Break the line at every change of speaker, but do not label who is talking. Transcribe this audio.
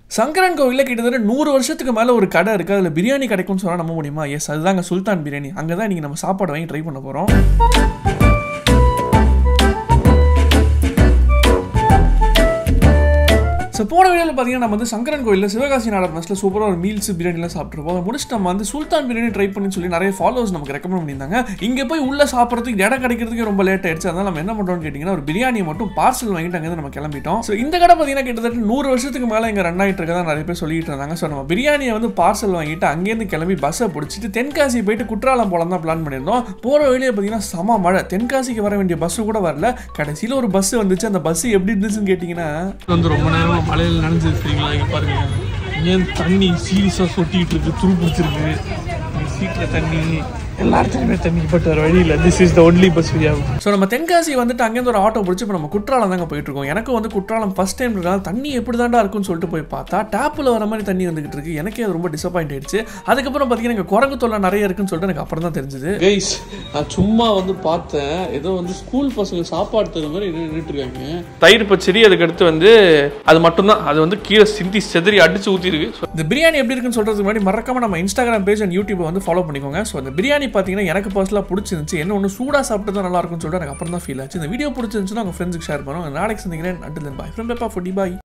சங்கரன் கோவிலில் கிட்டத்தட்ட நூறு வருஷத்துக்கு மேலே ஒரு கடை இருக்குது அதில் பிரியாணி கிடைக்கும்னு சொன்னால் நம்ப முடியுமா எஸ் அதுதாங்க சுல்தான் பிரியாணி அங்கே தான் நீங்கள் நம்ம சாப்பாடு வாங்கி ட்ரை பண்ண போகிறோம் ஸோ போன வீடியோவில் பார்த்தீங்கன்னா நம்ம வந்து சங்கரன் கோயிலில் சிவகாசி நாடர் மெஸ்ல சூப்பராக ஒரு மீல்ஸ் பிரியாணிலாம் சாப்பிட்ருப்போம் அதை முடிச்சுட்டு நம்ம வந்து சுல்தான் பிரியாணி ட்ரை பண்ணி சொல்லி நிறைய ஃபாலோவர்ஸ் நமக்கு ரெக்கமெண்ட் பண்ணியிருந்தாங்க இங்கே போய் உள்ள சாப்பிட்றதுக்கு இடம் கிடைக்கிறதுக்கு ரொம்ப லேட் ஆயிடுச்சு அதனால நம்ம என்ன பண்ணுறோம்னு கேட்டிங்கன்னா ஒரு பிரியாணியை மட்டும் பார்சல் வாங்கிட்டு அங்கே நம்ம கிளம்பிட்டோம் ஸோ இந்த கடை பார்த்தீங்கன்னா கிட்டத்தட்ட நூறு வருஷத்துக்கு மேலே இங்கே ரன் ஆகிட்டு இருக்கதா நிறைய பேர் சொல்லிட்டு இருந்தாங்க ஸோ நம்ம பிரியாணியை வந்து பார்சல் வாங்கிட்டு அங்கேருந்து கிளம்பி பஸ்ஸை பிடிச்சிட்டு தென்காசி போயிட்டு குற்றாலம் போலாம் தான் பிளான் பண்ணியிருந்தோம் போகிற வழியில் பார்த்தீங்கன்னா செம மழை தென்காசிக்கு வர வேண்டிய பஸ்ஸு கூட வரல கடைசியில் ஒரு பஸ் வந்துச்சு அந்த பஸ் எப்படி இருந்துச்சுன்னு கேட்டிங்கன்னா
வந்து ரொம்ப நேரமா மழையில நனைஞ்சு சரிங்களா இங்க பாருங்க ஏன் தண்ணி சீரியஸா சொட்டிட்டு இருக்கு துரு பிடிச்சிருக்கு சீட்ல தண்ணி எல்லா இடத்துலையுமே தண்ணி பட் வேற வழி இல்லை this is the only bus we have
so நம்ம தென்காசி வந்துட்டு அங்கேருந்து ஒரு ஆட்டோ பிடிச்சி இப்போ நம்ம குற்றாலம் தாங்க போயிட்டு இருக்கோம் எனக்கு வந்து குற்றாலம் ஃபஸ்ட் டைம் இருக்கனால தண்ணி எப்படி தாண்டா இருக்கும்னு சொல்லிட்டு போய் பார்த்தா டேப்பில் வர மாதிரி தண்ணி வந்துகிட்டு இருக்கு எனக்கே அது ரொம்ப டிசப்பாயிண்ட் ஆயிடுச்சு அதுக்கப்புறம் பார்த்தீங்கன்னா இங்கே குரங்கு தொல்லை நிறைய இருக்குன்னு சொல்லிட்டு எனக்கு அப்புறம் தான் தெரிஞ்சது
கைஸ் நான் சும்மா வந்து பார்த்தேன் ஏதோ வந்து ஸ்கூல் பசங்க சாப்பாடு தர மாதிரி நின்றுட்டு இருக்காங்க தயிர் பச்சடி அதுக்கு அடுத்து வந்து அது மட்டும்தான் அது வந்து கீழே சிந்தி செதறி அடிச்சு ஊற்றிருக்கு
இந்த பிரியாணி எப்படி இருக்குன்னு சொல்றதுக்கு முன்னாடி மறக்காம நம்ம இன்ஸ்டாகிராம் பேஜ் அண்ட் யூடியூப் வந்து ஃபாலோ பண்ணிக்கோங்க ஸோ அந்த பிரியாணி பார்த்தீங்கன்னா எனக்கு பர்சனலாக பிடிச்சிருந்துச்சு என்ன ஒன்று சூடாக சாப்பிட்டு தான் நல்லா இருக்கும்னு சொல்லிட்டு எனக்கு அப்புறம் தான் ஃபீல் ஆச்சு இந்த வீடியோ பிடிச்சிருந்துச்சுன்னா உங்கள் ஃப்ரெண்ட்ஸுக்கு ஷேர் பண்ணுவோம் நாளைக்கு சந்திக்கிறேன் அண்டில் பாய் ஃப்ரெண்ட் பேப்பா ஃபுட்டி பாய்